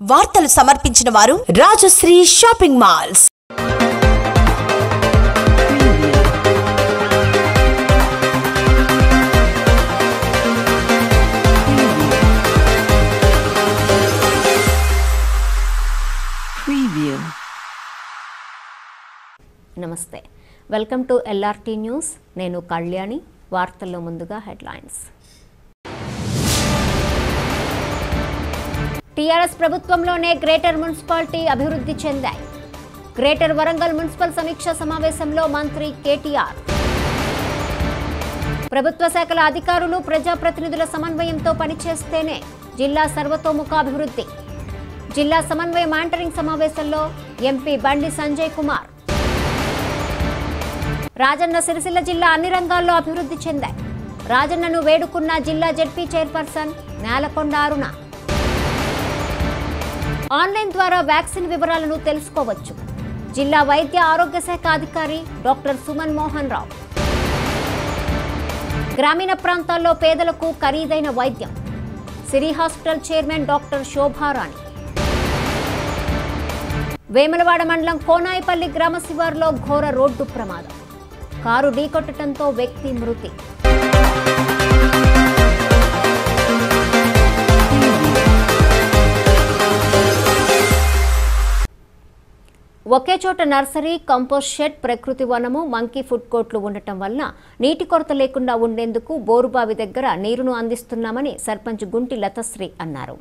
వార్తలు సమర్పించిన వారు రాజశ్రీ షాపింగ్ మాల్స్ Preview. నమస్తే వెల్కమ్ టు ఎల్ఆర్టీ న్యూస్ నేను కళ్యాణి వార్తల్లో ముందుగా హెడ్లైన్స్ టీఆర్ఎస్ ప్రభుత్వంలోనే గ్రేటర్ మున్సిపాలిటీ అభివృద్ధి చెందాయి గ్రేటర్ వరంగల్ మున్సిపల్ సమీక్ష సమావేశంలో మంత్రి కేటీఆర్ ప్రభుత్వ శాఖల అధికారులు ప్రజాప్రతినిధుల సమన్వయంతో పనిచేస్తేనే జిల్లా సర్వతోముఖాభివృద్ధి జిల్లా సమన్వయ మానిటరింగ్ సమావేశంలో ఎంపీ బండి సంజయ్ కుమార్ రాజన్న సిరిసిల్ల జిల్లా అన్ని రంగాల్లో అభివృద్ధి చెందాయి రాజన్నను వేడుకున్న జిల్లా ZP chairperson Nelakonda Aruna online ద్వారా వ్యాక్సిన్ వివరాలను తెలుసుకోవచ్చు జిల్లా వైద్య ఆరోగ్య శాఖ అధికారి డాక్టర్ సుమన్ మోహన్ రావు గ్రామీణ ప్రాంతాల్లో పేదలకు ఖరీదైన వైద్యం Siri hospital chairman doctor Shobharani Vemulawada మండలం కోనాయిపల్లి గ్రామ శివారులో ఘోర రోడ్డు ప్రమాదం కారు ఢీకొట్టడంతో వ్యక్తి మృతి ఒకే చోట నర్సరీ కంపోస్ట్ షెడ్ ప్రకృతి వనము మంకీ ఫుడ్ కోర్టులు ఉండటం వల్ల నీటి కొరత లేకుండా ఉండేందుకు బోరుబావి దగ్గర నీరును అందిస్తున్నామని సర్పంచ్ గుంటి లతశ్రీ అన్నారు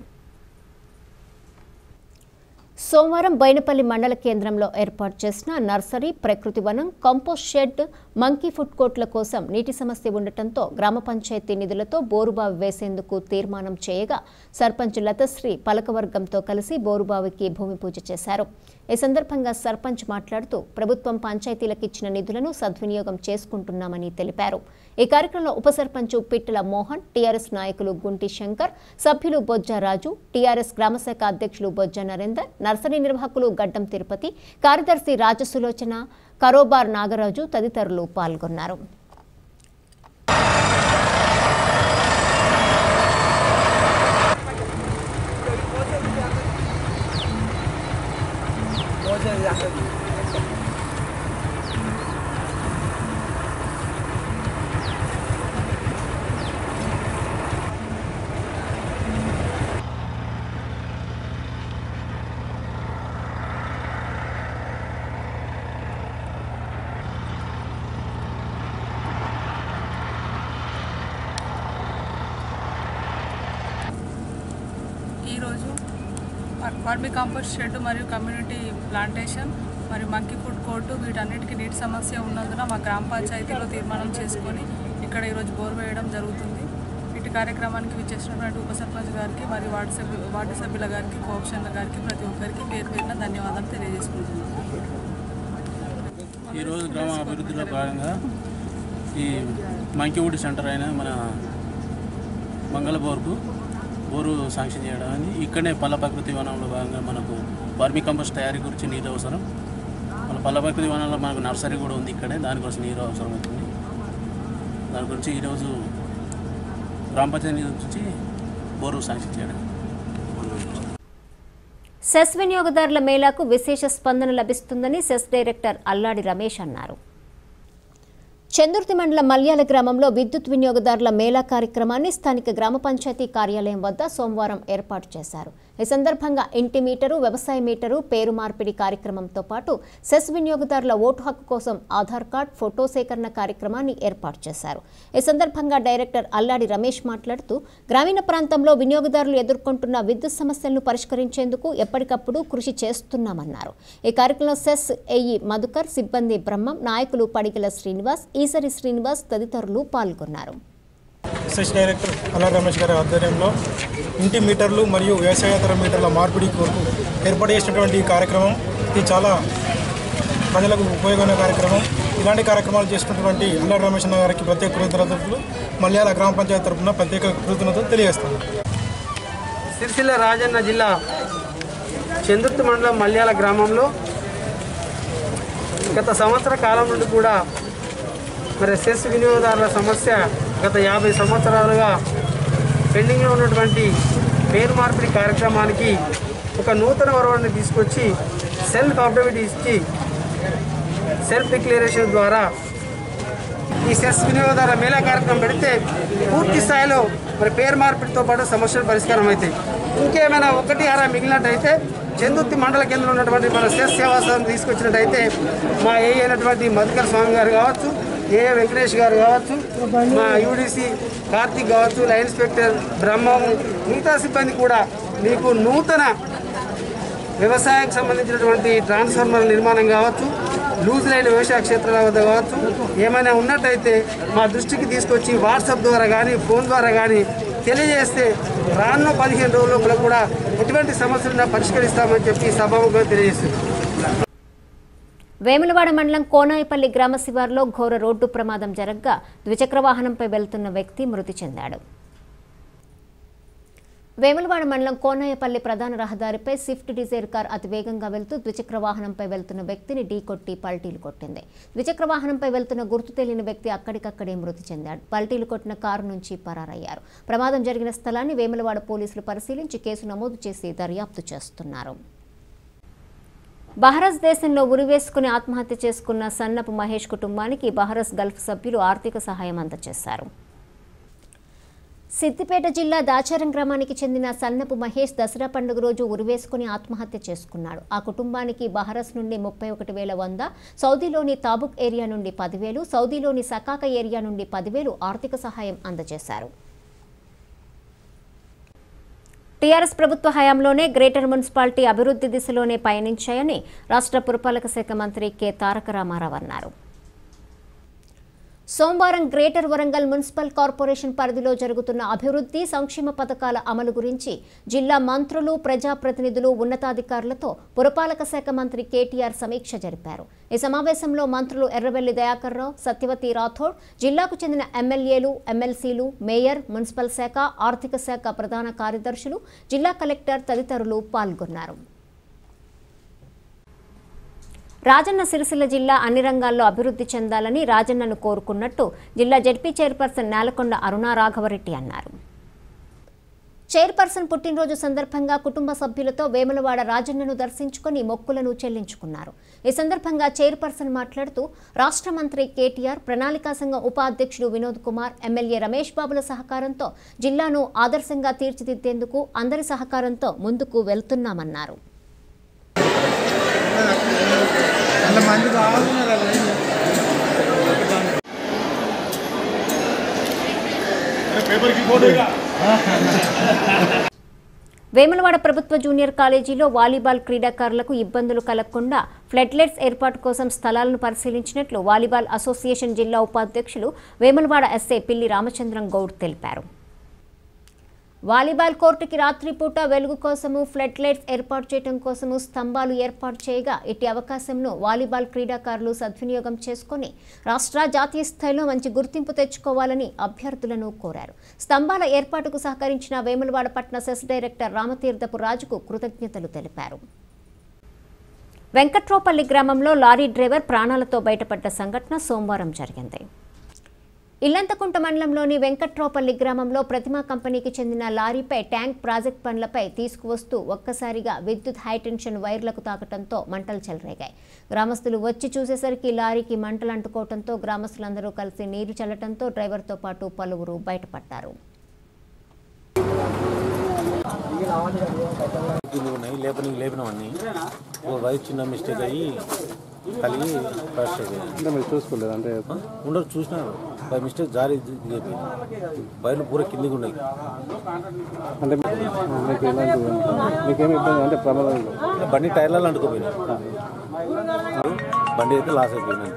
సోమవారం బైనపల్లి మండల కేంద్రంలో ఏర్పాటు చేసిన నర్సరీ ప్రకృతి వనం కంపోస్ట్ షెడ్ మంకీ ఫుడ్ కోర్టుల కోసం నీటి సమస్య ఉండటంతో గ్రామ పంచాయతీ నిధులతో బోరుబావి వేసేందుకు తీర్మానం చేయగా సర్పంచ్ లతశ్రీ పలకవర్గంతో కలిసి బోరుబావికి భూమి పూజ చేశారు ఈ సందర్భంగా సర్పంచ్ మాట్లాడుతూ ప్రభుత్వం పంచాయతీలకు ఇచ్చిన నిధులను సద్వినియోగం చేసుకుంటున్నామని తెలిపారు ఈ కార్యక్రమంలో ఉప సర్పంచ్ పిట్టల మోహన్ టీఆర్ఎస్ నాయకులు గుంటి శంకర్ సభ్యులు బొజ్జ రాజు టీఆర్ఎస్ గ్రామశాఖ అధ్యక్షులు బొజ్జ నరేందర్ నర్సరీ నిర్వాహకులు గడ్డం తిరుపతి కార్యదర్శి రాజసులోచన కరోబార్ నాగరాజు తదితరులు పాల్గొన్నారు ఈరోజు వర్మి కంపోస్ట్ షెడ్ మరియు కమ్యూనిటీ ప్లాంటేషన్ మరియు మంకీ ఫుడ్ కోర్టు వీటన్నిటికీ నీటి సమస్య ఉన్నందున మా గ్రామ పంచాయతీలో తీర్మానం చేసుకొని ఇక్కడ ఈరోజు బోర్ వేయడం జరుగుతుంది ఇటు కార్యక్రమానికి విచ్చేసినటువంటి ఉప సర్పంచ్ గారికి మరియు వార్డు సభ్యు వార్డు సభ్యుల గారికి కోఆప్షన్ల గారికి ప్రతి ఒక్కరికి పేరు పేరున ధన్యవాదాలు తెలియజేసుకుంటున్నాను ఈరోజు గ్రామ అభివృద్ధిలో భాగంగా ఈ మంకివుడ్ సెంటర్ అయిన మన మంగళబోర్కు బోరు శాంక్షన్ చేయడానికి ఇక్కడనే పల్ల ప్రకృతి వనంలో భాగంగా మనకు వర్మి కంపోస్ట్ తయారీ గురించి నీరు అవసరం మన పల్ల ప్రకృతి వనంలో మనకు నర్సరీ కూడా ఉంది ఇక్కడే దానికోసం నీరు అవసరం అవుతుంది దాని గురించి ఈరోజు గ్రామ పంచాయతీ నుంచి బోరు శాంక్షన్ చేయడం సెస్ వినియోగదారుల మేళాకు విశేష స్పందన లభిస్తుందని సెస్ డైరెక్టర్ అల్లాడి రమేష్ అన్నారు చందుర్తి మండలం మల్యాల గ్రామంలో విద్యుత్ వినియోగదారుల మేళా కార్యక్రమాన్ని స్థానిక గ్రామ పంచాయతీ కార్యాలయం వద్ద సోమవారం ఏర్పాటు చేశారు ఈ సందర్భంగా ఇంటి మీటరు వ్యవసాయ మీటరు పేరు మార్పిడి కార్యక్రమంతో పాటు సెస్ వినియోగదారుల ఓటు హక్కు కోసం ఆధార్ కార్డ్ ఫోటో సేకరణ కార్యక్రమాన్ని ఏర్పాటు చేశారు ఈ సందర్భంగా డైరెక్టర్ అల్లాడి రమేష్ మాట్లాడుతూ గ్రామీణ ప్రాంతంలో వినియోగదారులు ఎదుర్కొంటున్న విద్యుత్ సమస్యలను పరిష్కరించేందుకు ఎప్పటికప్పుడు కృషి చేస్తున్నామన్నారు ఈ కార్యక్రమంలో సెస్ ఏఈ మధుకర్ సిబ్బంది బ్రహ్మం నాయకులు పడిగల శ్రీనివాస్ ఈసరి శ్రీనివాస్ తదితరులు పాల్గొన్నారు ఎస్ఎస్ డైరెక్టర్ అల్లా రమేష్ గారి ఆధ్వర్యంలో ఇంటి మీటర్లు మరియు వ్యవసాయేతర మీటర్ల మార్పిడి కొరకు ఏర్పాటు చేసినటువంటి ఈ కార్యక్రమం ఇది చాలా ప్రజలకు ఉపయోగమైన కార్యక్రమం ఇలాంటి కార్యక్రమాలు చేసినటువంటి అల్లా రమేష్ అన్న గారికి ప్రత్యేక కృతజ్ఞతలు మలయాళ గ్రామ పంచాయతీ తరఫున ప్రత్యేక కృతజ్ఞతలు తెలియజేస్తాను సిరిసిల్ల రాజన్న జిల్లా చందుర్తి మండలం మల్యాల గ్రామంలో గత సంవత్సర కాలం నుండి కూడా మరి సెస్ వినియోగదారుల సమస్య గత యాభై సంవత్సరాలుగా పెండింగ్లో ఉన్నటువంటి పేరు మార్పిడి కార్యక్రమానికి ఒక నూతన వరవాడిని తీసుకొచ్చి సెల్ఫ్ అఫిడవిట్ ఇచ్చి సెల్ఫ్ డిక్లరేషన్ ద్వారా ఈ సెస్ వినియోగదారుల మేళా కార్యక్రమం పెడితే పూర్తి స్థాయిలో మరి పేరు మార్పిడితో పాటు సమస్యలు పరిష్కారం అవుతాయి ఇంకేమైనా ఒకటి అరా మిగిలినట్టయితే చందుర్తి మండల కేంద్రంలో ఉన్నటువంటి మన సెస్ సేవా సంఘం తీసుకొచ్చినట్టయితే మా ఏ అయినటువంటి మధుకర్ స్వామి గారు కావచ్చు ఏ వెంకటేష్ గారు కావచ్చు మా యూడీసీ కార్తీక్ కావచ్చు లైన్ ఇన్స్పెక్టర్ బ్రహ్మం మిగతా సిబ్బంది కూడా మీకు నూతన వ్యవసాయానికి సంబంధించినటువంటి ట్రాన్స్ఫార్మర్ నిర్మాణం కావచ్చు లూజ్ లైన్ వ్యవసాయ క్షేత్రాల వద్ద కావచ్చు ఏమైనా ఉన్నట్టయితే మా దృష్టికి తీసుకొచ్చి వాట్సాప్ ద్వారా కానీ ఫోన్ ద్వారా కానీ తెలియజేస్తే రానున్న పదిహేను రోజుల లోపల కూడా ఎటువంటి సమస్యలున్నా పరిష్కరిస్తామని చెప్పి సభాముఖంగా తెలియజేస్తుంది వేములవాడ మండలం కోనాయిపల్లి గ్రామ శివారులో ఘోర రోడ్డు ప్రమాదం జరగ్గా ద్విచక్ర వాహనంపై వెళ్తున్న వ్యక్తి మృతి చెందాడు వేములవాడ మండలం కోనాయపల్లి ప్రధాన రహదారిపై స్విఫ్ట్ డిజైర్ కార్ అతి వేగంగా వెళ్తూ ద్విచక్ర వాహనంపై వెళ్తున్న వ్యక్తిని ఢీకొట్టి పల్టీలు కొట్టింది ద్విచక్ర వాహనంపై వెళ్తున్న గుర్తు తెలియని వ్యక్తి అక్కడికక్కడే మృతి చెందాడు పల్టీలు కొట్టిన కారు నుంచి పరారయ్యారు ప్రమాదం జరిగిన స్థలాన్ని వేములవాడ పోలీసులు పరిశీలించి కేసు నమోదు చేసి దర్యాప్తు చేస్తున్నారు బహరస్ దేశంలో ఉరివేసుకుని ఆత్మహత్య చేసుకున్న సన్నపు మహేష్ కుటుంబానికి బహరస్ గల్ఫ్ సభ్యులు ఆర్థిక సహాయం అందజేశారు సిద్దిపేట జిల్లా దాచారం గ్రామానికి చెందిన సన్నపు మహేష్ దసరా పండుగ రోజు ఉరివేసుకుని ఆత్మహత్య చేసుకున్నాడు ఆ కుటుంబానికి బహరస్ నుండి ముప్పై ఒకటి వేల వంద సౌదీలోని తాబుక్ ఏరియా నుండి పదివేలు సౌదీలోని సకాక ఏరియా నుండి పదివేలు ఆర్థిక సహాయం అందజేశారు టీఆర్ఎస్ ప్రభుత్వ హయాంలోనే గ్రేటర్ మున్సిపాలిటీ అభివృద్ధి దిశలోనే పయనించాయని రాష్ట్ర పురపాలక శాఖ మంత్రి కె తారక రామారావు అన్నారు సోమవారం గ్రేటర్ వరంగల్ మున్సిపల్ కార్పొరేషన్ పరిధిలో జరుగుతున్న అభివృద్ధి సంక్షేమ పథకాల అమలు గురించి జిల్లా మంత్రులు ప్రజాప్రతినిధులు ఉన్నతాధికారులతో పురపాలక శాఖ మంత్రి కేటీఆర్ సమీక్ష జరిపారు ఈ సమావేశంలో మంత్రులు ఎర్రబెల్లి దయాకర్ రావు సత్యవతి రాథోడ్ జిల్లాకు చెందిన ఎమ్మెల్యేలు ఎమ్మెల్సీలు మేయర్ మున్సిపల్ శాఖ ఆర్థిక శాఖ ప్రధాన కార్యదర్శులు జిల్లా కలెక్టర్ తదితరులు పాల్గొన్నారు రాజన్న సిరిసిల్ల జిల్లా అన్ని రంగాల్లో అభివృద్ధి చెందాలని రాజన్నను కోరుకున్నట్టు జిల్లా జడ్పీ చైర్పర్సన్ నేలకొండ అరుణా రాఘవరెడ్డి అన్నారు చైర్పర్సన్ పుట్టినరోజు సందర్భంగా కుటుంబ సభ్యులతో వేములవాడ రాజన్నను దర్శించుకొని మొక్కులను చెల్లించుకున్నారు ఈ సందర్భంగా చైర్పర్సన్ మాట్లాడుతూ రాష్ట్ర మంత్రి కేటీఆర్ ప్రణాళికా సంఘం ఉపాధ్యక్షుడు వినోద్ కుమార్ ఎమ్మెల్యే రమేష్ బాబుల సహకారంతో జిల్లాను ఆదర్శంగా తీర్చిదిద్దేందుకు అందరి సహకారంతో ముందుకు వెళ్తున్నామన్నారు వేములవాడ ప్రభుత్వ జూనియర్ కాలేజీలో వాలీబాల్ క్రీడాకారులకు ఇబ్బందులు కలగకుండా ఫ్లడ్లైట్స్ ఏర్పాటు కోసం స్థలాలను పరిశీలించినట్లు వాలీబాల్ అసోసియేషన్ జిల్లా ఉపాధ్యక్షులు వేములవాడ ఎస్ఏ పిల్లి రామచంద్రం గౌడ్ తెలిపారు వాలీబాల్ కోర్టుకి రాత్రిపూట వెలుగు కోసము ఫ్లడ్ లైట్స్ ఏర్పాటు చేయడం కోసము స్తంభాలు ఏర్పాటు చేయగా ఇట్టి అవకాశంను వాలీబాల్ క్రీడాకారులు సద్వినియోగం చేసుకొని రాష్ట్ర జాతీయ స్థాయిలో మంచి గుర్తింపు తెచ్చుకోవాలని అభ్యర్థులను కోరారు స్తంభాల ఏర్పాటుకు సహకరించిన వేములవాడ పట్న సెస్ డైరెక్టర్ రామతీర్థపు రాజుకు కృతజ్ఞతలు తెలిపారు వెంకట్రోపల్లి గ్రామంలో లారీ డ్రైవర్ ప్రాణాలతో బయటపడ్డ సంఘటన సోమవారం జరిగింది ఇల్లంతకుంట మండలంలోని వెంకట్రావుపల్లి గ్రామంలో ప్రతిమా కంపెనీకి చెందిన లారీపై ట్యాంక్ ప్రాజెక్ట్ పనులపై తీసుకువస్తూ ఒక్కసారిగా విద్యుత్ హైటెన్షన్ వైర్లకు తాకటంతో మంటలు చెలరేగాయి గ్రామస్తులు వచ్చి చూసేసరికి లారీకి మంటలు అంటుకోవడంతో గ్రామస్తులందరూ కలిసి నీరు చల్లటంతో డ్రైవర్తో పాటు పలువురు బయటపడ్డారు కింద ఉన్నాయి లేపని లేపినవన్నీ ఓ వైర్ చిన్న మిస్టేక్ అయ్యి కలిగి ఫస్ట్ అయిపోయింది అంటే మీరు చూసుకోలేదు అంటే ఉండరు చూసినారు బై మిస్టేక్ జారి దిగిపోయింది వైర్లు పూర కిందికి ఉన్నాయి అంటే మీకు ఎలాంటి మీకేమి ఇబ్బంది అంటే ప్రమాదం లేదు. బండి టైర్లలో అంటుకుపోయినాయి బండి అయితే లాస్ అయిపోయింది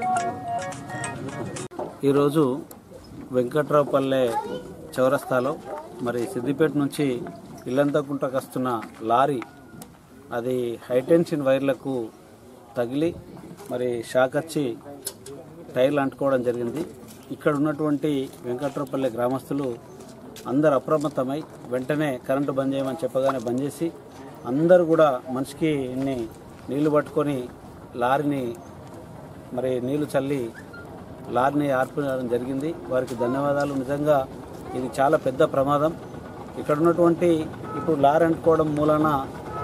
ఈరోజు వెంకట్రావుపల్లె చౌరస్తాలో మరి సిద్దిపేట నుంచి ఇల్లంతకుంటకు వస్తున్న లారీ అది హైటెన్షన్ వైర్లకు తగిలి మరి షాక్ వచ్చి టైర్లు అంటుకోవడం జరిగింది ఇక్కడ ఉన్నటువంటి వెంకట్రావుపల్లె గ్రామస్తులు అందరు అప్రమత్తమై వెంటనే కరెంటు బంద్ చేయమని చెప్పగానే బంద్ చేసి అందరూ కూడా మనిషికి ఇన్ని నీళ్లు పట్టుకొని లారీని మరి నీళ్లు చల్లి లారీని ఆర్పడం జరిగింది వారికి ధన్యవాదాలు నిజంగా ఇది చాలా పెద్ద ప్రమాదం ఇక్కడ ఉన్నటువంటి ఇప్పుడు లారీ అంటుకోవడం మూలన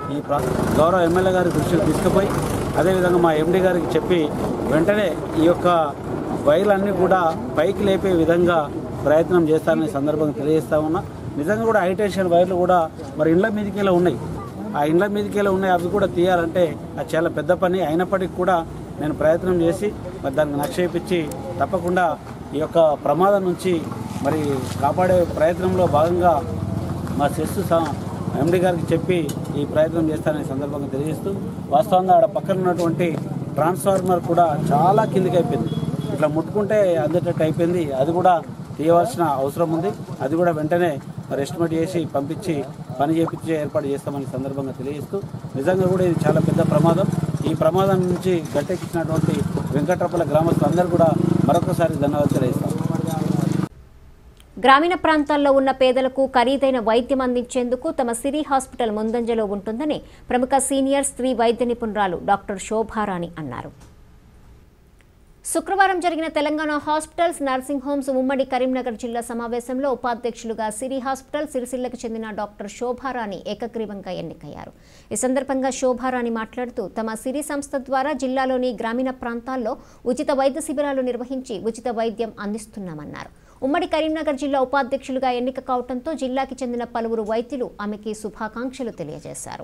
ఈ ప్రా గౌరవ ఎమ్మెల్యే గారి దృష్టికి తీసుకుపోయి అదేవిధంగా మా ఎండి గారికి చెప్పి వెంటనే ఈ యొక్క వైర్లన్నీ కూడా పైకి లేపే విధంగా ప్రయత్నం చేస్తానని ఈ సందర్భంగా తెలియజేస్తా ఉన్నా నిజంగా కూడా హైటెన్షన్ వైర్లు కూడా మరి ఇండ్ల మీదకెళ్ళి ఉన్నాయి ఆ ఇండ్ల మీదకెళ్ళి ఉన్నాయి అవి కూడా తీయాలంటే అది చాలా పెద్ద పని అయినప్పటికీ కూడా నేను ప్రయత్నం చేసి మరి దానికి నక్షేపించి తప్పకుండా ఈ యొక్క ప్రమాదం నుంచి మరి కాపాడే ప్రయత్నంలో భాగంగా మా సెస్ ఎండి గారికి చెప్పి ఈ ప్రయత్నం చేస్తానని సందర్భంగా తెలియజేస్తూ వాస్తవంగా ఆడ పక్కన ఉన్నటువంటి ట్రాన్స్ఫార్మర్ కూడా చాలా కిందికి అయిపోయింది ఇట్లా ముట్టుకుంటే అందేటట్టు అయిపోయింది అది కూడా తీయవలసిన అవసరం ఉంది అది కూడా వెంటనే మరి ఎస్టిమేట్ చేసి పంపించి పని చేపించే ఏర్పాటు చేస్తామని సందర్భంగా తెలియజేస్తూ నిజంగా కూడా ఇది చాలా పెద్ద ప్రమాదం ఈ ప్రమాదం నుంచి గట్టెక్కించినటువంటి వెంకట్రపల గ్రామస్తులందరూ కూడా మరొకసారి ధన్యవాదాలు తెలియజేస్తాం గ్రామీణ ప్రాంతాల్లో ఉన్న పేదలకు ఖరీదైన వైద్యం అందించేందుకు తమ సిరి హాస్పిటల్ ముందంజలో ఉంటుందని ప్రముఖ సీనియర్ స్త్రీ వైద్య నిపుణురాలు డాక్టర్ శోభారాణి అన్నారు శుక్రవారం జరిగిన తెలంగాణ హాస్పిటల్స్ నర్సింగ్ హోమ్స్ ఉమ్మడి కరీంనగర్ జిల్లా సమావేశంలో ఉపాధ్యక్షులుగా సిరి హాస్పిటల్ సిరిసిల్లకు చెందిన డాక్టర్ శోభారాణి ఏకగ్రీవంగా ఎన్నికయ్యారు ఈ సందర్భంగా శోభారాణి మాట్లాడుతూ తమ సిరి సంస్థ ద్వారా జిల్లాలోని గ్రామీణ ప్రాంతాల్లో ఉచిత వైద్య శిబిరాలు నిర్వహించి ఉచిత వైద్యం అందిస్తున్నామన్నారు ఉమ్మడి కరీంనగర్ జిల్లా ఉపాధ్యక్షులుగా ఎన్నిక కావడంతో జిల్లాకి చెందిన పలువురు వైద్యులు ఆమెకి శుభాకాంక్షలు తెలియజేశారు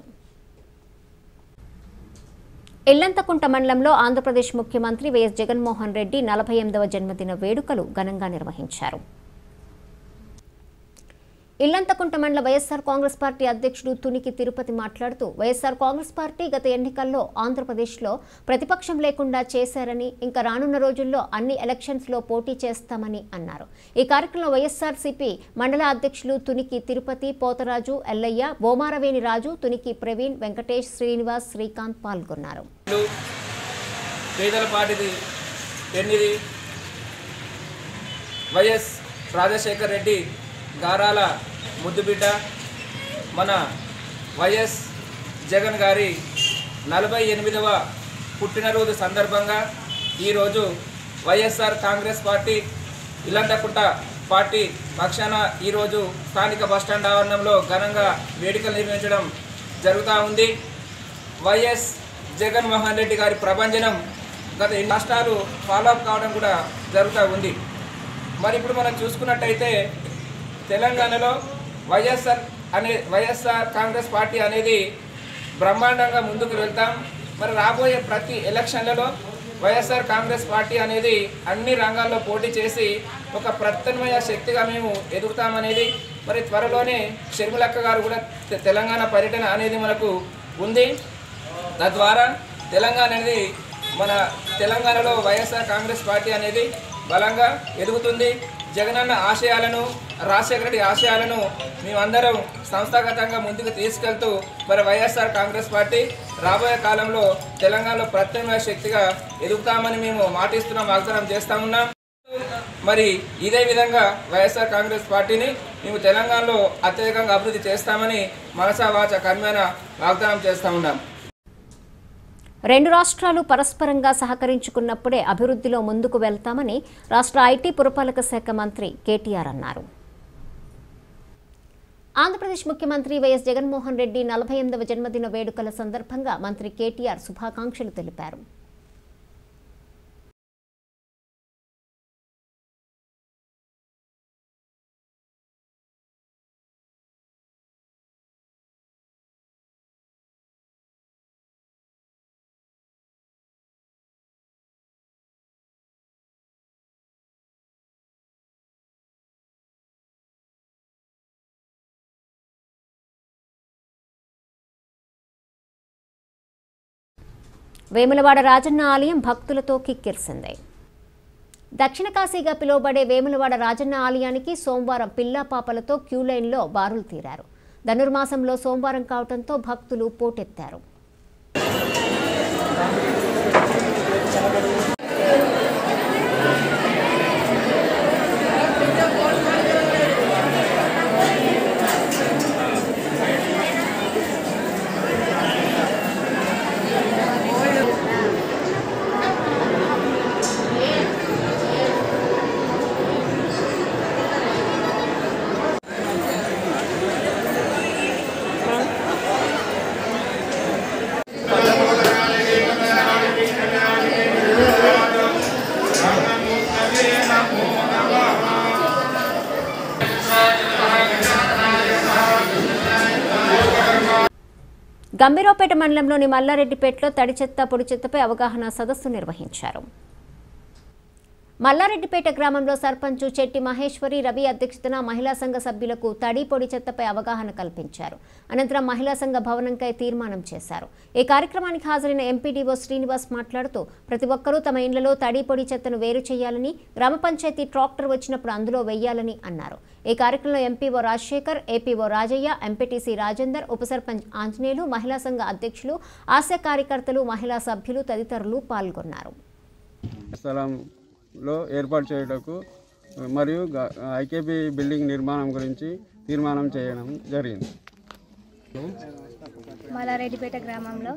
ఇల్లంతకుంట మండలంలో ఆంధ్రప్రదేశ్ ముఖ్యమంత్రి వైఎస్ జగన్మోహన్ రెడ్డి నలభై ఎనిమిదవ జన్మదిన వేడుకలు ఘనంగా నిర్వహించారు ఇల్లంతకుంట మండల వైఎస్సార్ కాంగ్రెస్ పార్టీ అధ్యక్షుడు తునికి తిరుపతి మాట్లాడుతూ వైఎస్సార్ కాంగ్రెస్ పార్టీ గత ఎన్నికల్లో ఆంధ్రప్రదేశ్లో ప్రతిపక్షం లేకుండా చేశారని ఇంకా రానున్న రోజుల్లో అన్ని ఎలక్షన్స్లో పోటీ చేస్తామని అన్నారు ఈ కార్యక్రమంలో వైఎస్సార్సీపీ మండల అధ్యక్షులు తునికి తిరుపతి పోతరాజు ఎల్లయ్య బోమారవేణి రాజు తునికి ప్రవీణ్ వెంకటేష్ శ్రీనివాస్ శ్రీకాంత్ పాల్గొన్నారు పేదల పార్టీది ఎనిమిది వైఎస్ రాజశేఖర్ రెడ్డి గారాల ముద్దుబిడ్డ మన వైఎస్ జగన్ గారి నలభై ఎనిమిదవ పుట్టినరోజు సందర్భంగా ఈరోజు YSR Congress party Illanthakunta party పక్షాన ఈరోజు స్థానిక బస్టాండ్ ఆవరణంలో ఘనంగా వేడుకలు నిర్వహించడం జరుగుతూ ఉంది వైఎస్ జగన్మోహన్ రెడ్డి గారి ప్రభంజనం గత ఎన్ని రాష్ట్రాలు ఫాలో అప్ కావడం కూడా జరుగుతూ ఉంది మరి ఇప్పుడు మనం చూసుకున్నట్టయితే తెలంగాణలో వైఎస్ఆర్ అనే వైఎస్ఆర్ కాంగ్రెస్ పార్టీ అనేది బ్రహ్మాండంగా ముందుకు వెళ్తాం మరి రాబోయే ప్రతి ఎలక్షన్లలో వైఎస్ఆర్ కాంగ్రెస్ పార్టీ అనేది అన్ని రంగాల్లో పోటీ చేసి ఒక ప్రత్యామ్నాయ శక్తిగా మేము ఎదుగుతామనేది మరి త్వరలోనే షర్మిలక్క గారు కూడా తె- తెలంగాణ పర్యటన అనేది మనకు ఉంది తద్వారా తెలంగాణ అనేది మన తెలంగాణలో వైఎస్ఆర్ కాంగ్రెస్ పార్టీ అనేది బలంగా ఎదుగుతుంది జగనన్న ఆశయాలను రాజశేఖర రెడ్డి ఆశయాలను మేమందరం సంస్థాగతంగా ముందుకు తీసుకెళ్తూ మరి వైఎస్ఆర్ కాంగ్రెస్ పార్టీ రాబోయే కాలంలో తెలంగాణలో ప్రత్యామ్నాయ శక్తిగా ఎదుగుతామని మేము మాటిస్తున్నాం వాగ్దానం చేస్తా ఉన్నాం మరి ఇదే విధంగా వైఎస్ఆర్ కాంగ్రెస్ పార్టీని మేము తెలంగాణలో అత్యధికంగా అభివృద్ధి చేస్తామని మనసా వాచ కర్మేన వాగ్దానం చేస్తా ఉన్నాం రెండు రాష్ట్రాలు పరస్పరంగా సహకరించుకున్నప్పుడే అభివృద్ధిలో ముందుకు వెళ్తామని రాష్ట్ర ఐటీ పురపాలక శాఖ మంత్రి కేటీఆర్ అన్నారు ఆంధ్రప్రదేశ్ ముఖ్యమంత్రి వైఎస్ జగన్మోహన్ రెడ్డి నలభై ఎనిమిదవ జన్మదిన వేడుకల సందర్భంగా మంత్రి కేటీఆర్ శుభాకాంక్షలు తెలిపారు వేములవాడ రాజన్న ఆలయం భక్తులతో కిక్కిరిసింది దక్షిణ కాశీగా పిలువబడే వేములవాడ రాజన్న ఆలయానికి సోమవారం పిల్లా పాపలతో క్యూ లైన్లో బారులు తీరారు ధనుర్మాసంలో సోమవారం కావడంతో భక్తులు పోటెత్తారు గంభీరావుపేట మండలంలోని మల్లారెడ్డిపేటలో తడి చెత్త పొడి చెత్తపై అవగాహన సదస్సు నిర్వహించారు మల్లారెడ్డిపేట గ్రామంలో సర్పంచ్ చెట్టి మహేశ్వరి రవి అధ్యక్షతన మహిళా సంఘ సభ్యులకు తడి పొడి చెత్తపై అవగాహన కల్పించారు అనంతరం మహిళా సంఘ భవనంకై తీర్మానం చేశారు ఈ కార్యక్రమానికి హాజరైన ఎంపీడీఓ శ్రీనివాస్ మాట్లాడుతూ ప్రతి ఒక్కరూ తమ ఇండ్లలో తడి పొడి చెత్తను వేరు చేయాలని గ్రామ పంచాయతీ ట్రాక్టర్ వచ్చినప్పుడు అందులో వెయ్యాలని అన్నారు ఈ కార్యక్రమంలో MPO Rajasekhar APO Rajaiah MPTC Rajender ఉప సర్పంచ్ ఆంజనేయులు మహిళా సంఘ అధ్యక్షులు ఆశా కార్యకర్తలు మహిళా సభ్యులు తదితరులు పాల్గొన్నారు స్థలంలో ఏర్పాటు చేయుటకు మరియు గ- ఐకేపీ బిల్డింగ్ నిర్మాణం గురించి తీర్మానం చేయడం జరిగింది మలారెడ్డిపేట గ్రామంలో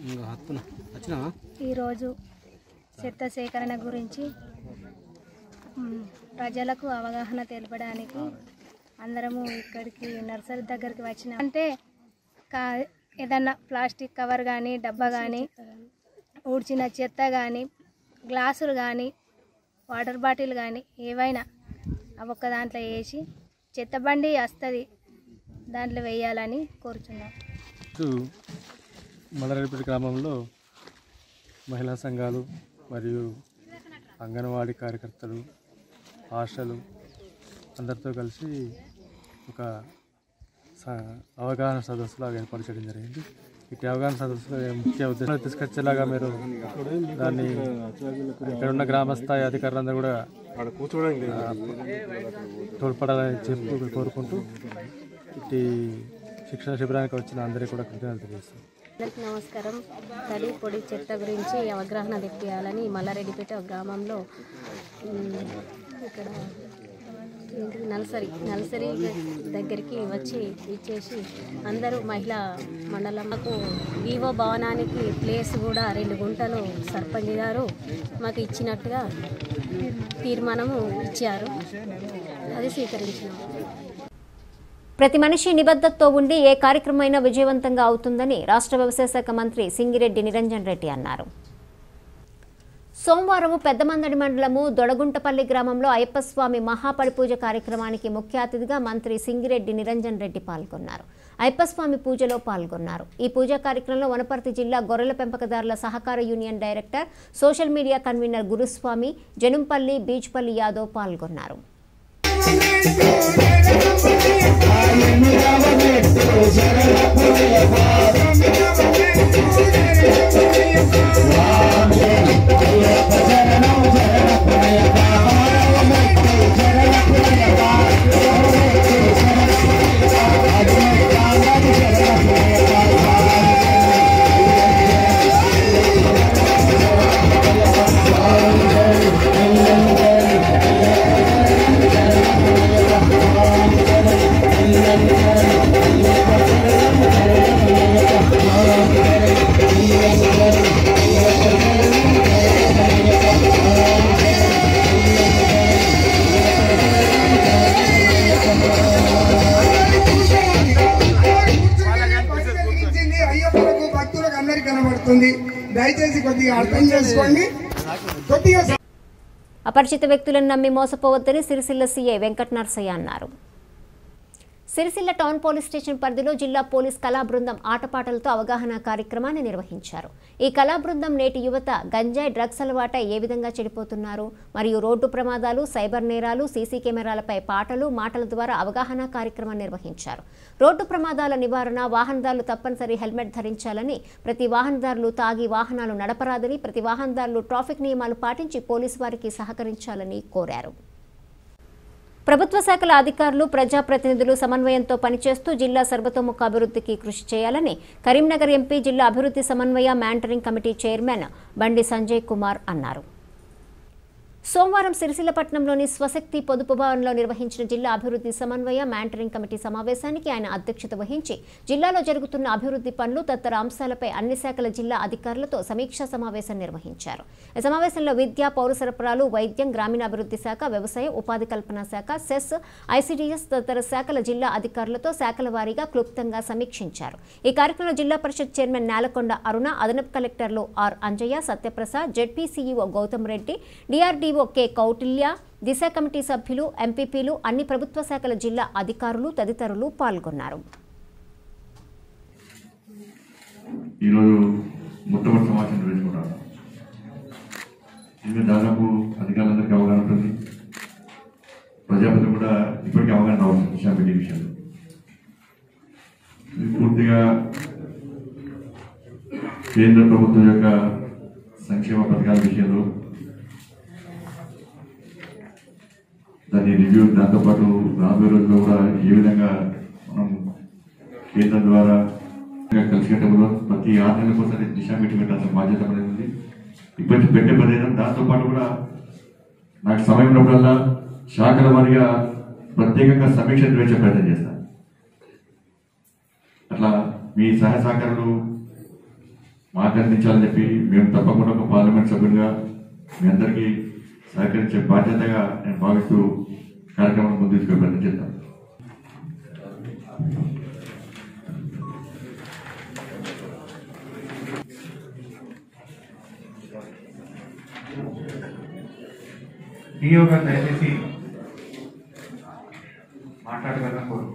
ఈరోజు చెత్త సేకరణ గురించి మ్, ప్రజలకు అవగాహన తెలపడానికి అందరము ఇక్కడికి నర్సరీ దగ్గరికి వచ్చిన అంటే కా ఏదన్నా ప్లాస్టిక్ కవర్ కానీ డబ్బా కానీ ఊడ్చిన చెత్త కానీ గ్లాసులు కానీ వాటర్ బాటిల్ కానీ ఏవైనా అవి ఒక్క దాంట్లో వేసి చెత్త బండి వస్తుంది దాంట్లో వేయాలని కోరుచున్నాం ఇటు మలరేపేట గ్రామంలో మహిళా సంఘాలు మరియు అంగన్వాడీ కార్యకర్తలు ఆశలు అందరితో కలిసి ఒక స- అవగాహన సదస్సులాగా ఏర్పాటు చేయడం జరిగింది ఇటు అవగాహన సదస్సులో ముఖ్య ఉద్దేశం తీసుకొచ్చేలాగా మీరు దాన్ని ఇక్కడ ఉన్న గ్రామ స్థాయి అధికారులందరూ కూడా ఆ, తోడ్పడాలని చెప్పి కోరుకుంటూ ఇటు శిక్షణ శిబిరానికి వచ్చిన అందరికీ కూడా కృతజ్ఞతలు తెలియజేస్తాను అందరికీ నమస్కారం తడి పొడి చెత్త గురించి అవగాహన తెప్పియాలని మల్లారెడ్డిపేట గ్రామంలో ఉమ్, ఇక్కడ ఏంటిది నర్సరీ నర్సరీ దగ్గరికి వచ్చి ఇచ్చేసి అందరూ మహిళా మండలంకు వివో భవనానికి ప్లేస్ కూడా రెండు గుంటలు సర్పంచ్ గారు మాకు ఇచ్చినట్టుగా తీర్మానము ఇచ్చారు అది స్వీకరించినాము ప్రతి మనిషి నిబద్ధతతో ఉండి ఏ కార్యక్రమమైనా విజయవంతంగా అవుతుందని రాష్ట్ర వ్యవసాయ శాఖ మంత్రి సింగిరెడ్డి నిరంజన్ రెడ్డి అన్నారు సోమవారం పెద్దమందడి మండలము దొడగుంటపల్లి గ్రామంలో అయ్యప్పస్వామి మహాపడిపూజ కార్యక్రమానికి ముఖ్య అతిథిగా మంత్రి సింగిరెడ్డి నిరంజన్ రెడ్డి పాల్గొన్నారు అయ్యప్పస్వామి పూజలో పాల్గొన్నారు ఈ పూజా కార్యక్రమంలో వనపర్తి జిల్లా గొర్రెల పెంపకదారుల సహకార union director social media convener Guruswamy Janumpalli Beechpalli Yadav పాల్గొన్నారు అయ్యప్పలకు భక్తులకు అందరికి కనబడుతుంది దయచేసి కొద్దిగా అర్థం చేసుకోండి కొద్దిగా అపరిచిత వ్యక్తులను నమ్మి మోసపోవద్దని సిరిసిల్ల సీఐ వెంకట నరసయ్య అన్నారు సిరిసిల్ల టౌన్ పోలీస్ స్టేషన్ పరిధిలో జిల్లా పోలీస్ కళా బృందం ఆటపాటలతో అవగాహన కార్యక్రమాన్ని నిర్వహించారు ఈ కళా బృందం నేటి యువత గంజాయి డ్రగ్స్ అలవాట ఏ విధంగా చెడిపోతున్నారు మరియు రోడ్డు ప్రమాదాలు సైబర్ నేరాలు సీసీ కెమెరాలపై పాటలు మాటల ద్వారా అవగాహన కార్యక్రమం నిర్వహించారు రోడ్డు ప్రమాదాల నివారణ వాహనదారులు తప్పనిసరి హెల్మెట్ ధరించాలని ప్రతి వాహనదారులు తాగి వాహనాలు నడపరాదని ప్రతి వాహనదారులు ట్రాఫిక్ నియమాలు పాటించి పోలీసు వారికి సహకరించాలని కోరారు ప్రభుత్వ శాఖల అధికారులు ప్రజాప్రతినిధులు సమన్వయంతో పనిచేస్తూ జిల్లా సర్వతోముఖ అభివృద్ధికి కృషి చేయాలని కరీంనగర్ ఎంపీ జిల్లా అభివృద్ధి సమన్వయ మ్యాంటరింగ్ కమిటీ చైర్మన్ బండి సంజయ్ కుమార్ అన్నారు సోమవారం సిరిసిల్లపట్నంలోని స్వశక్తి పొదుపు భవన్లో నిర్వహించిన జిల్లా అభివృద్ధి సమన్వయ మ్యాంటరింగ్ కమిటీ సమావేశానికి ఆయన అధ్యక్షత వహించి జిల్లాలో జరుగుతున్న అభివృద్ధి పనులు తదితర అంశాలపై అన్ని శాఖల జిల్లా అధికారులతో సమీక్షా సమావేశం నిర్వహించారు ఈ సమావేశంలో విద్య పౌర సరఫరాలు వైద్యం గ్రామీణాభివృద్ధి శాఖ వ్యవసాయ ఉపాధి కల్పన శాఖ సెస్ ఐసిడిఎస్ తదితర శాఖల జిల్లా అధికారులతో శాఖల వారీగా క్లుప్తంగా సమీక్షించారు ఈ కార్యక్రమంలో జిల్లా పరిషత్ చైర్మన్ నేలకొండ అరుణ అదనపు కలెక్టర్లు R Anjaiah Satyaprasad ZP CEO Gautam Reddy DRDO K Kautilya Disha committee సభ్యులు ఎంపీపీలు అన్ని ప్రభుత్వ శాఖల జిల్లా అధికారులు తదితరులు పాల్గొన్నారు ఈరోజు మొట్టమొదటి సమావేశం నిర్వహించుకుంటాను దీని మీద దాదాపు అధికారులందరికీ అవగాహన ఉంటుంది ప్రజాపతి కూడా ఇప్పటికీ అవగాహన రావచ్చు దిశా మీటింగ్ విషయంలో ఇది పూర్తిగా కేంద్ర ప్రభుత్వం యొక్క సంక్షేమ పథకాల విషయంలో దాని రివ్యూ దాంతోపాటు రాబోయే రోజుల్లో కూడా ఏ విధంగా మనం కేంద్రం ద్వారా కలిసికట్టులో ప్రతి ఆరు నెలలకు ఒకసారి దిశా మీటింగ్ పెట్టాల్సిన బాధ్యత అనేది ఉంది ఇప్పటి పెట్టే పదేనా దాంతోపాటు కూడా నాకు సమయం ఉన్నప్పుడల్లా శాఖల వారిగా ప్రత్యేకంగా సమీక్ష నిర్వహించే ప్రయత్నం చేస్తాను అట్లా మీ సహాయ సహకారాలు మాకు అందించాలని చెప్పి మేము తప్పకుండా ఒక పార్లమెంట్ సభ్యుడిగా మీ అందరికీ సహకరించే బాధ్యతగా నేను భావిస్తూ కార్యక్రమం ముందు తీసుకునే ప్రయత్నం చేద్దాం డిఓ గారు దయచేసి మాట్లాడగలరా కోరు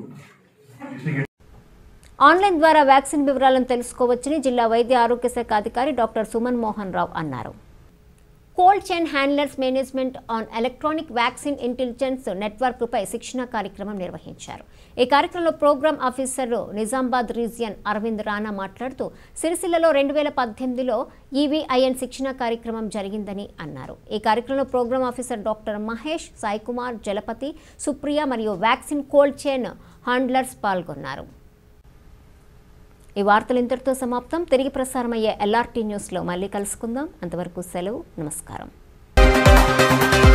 ఆన్లైన్ ద్వారా వ్యాక్సిన్ వివరాలను తెలుసుకోవచ్చని జిల్లా వైద్య ఆరోగ్య శాఖ అధికారి డాక్టర్ సుమన్ మోహన్ రావు అన్నారు cold chain handlers management on electronic vaccine intelligence నెట్వర్క్పై శిక్షణ కార్యక్రమం నిర్వహించారు ఈ కార్యక్రమంలో programme officer Nizamabad region Aravind Rana మాట్లాడుతూ సిరిసిల్లలో రెండు వేల పద్దెనిమిదిలో ఈవీఐఎన్ శిక్షణ కార్యక్రమం జరిగిందని అన్నారు ఈ కార్యక్రమంలో programme officer doctor Mahesh Sai Kumar Jalapathi Supriya మరియు వ్యాక్సిన్ కోల్డ్ చైన్ హ్యాండ్లర్స్ పాల్గొన్నారు ఈ వార్తలు ఇంతటితో సమాప్తం తిరిగి ప్రసారమయ్యే ఎల్ఆర్టీ న్యూస్లో మళ్ళీ కలుసుకుందాం అంతవరకు సెలవు నమస్కారం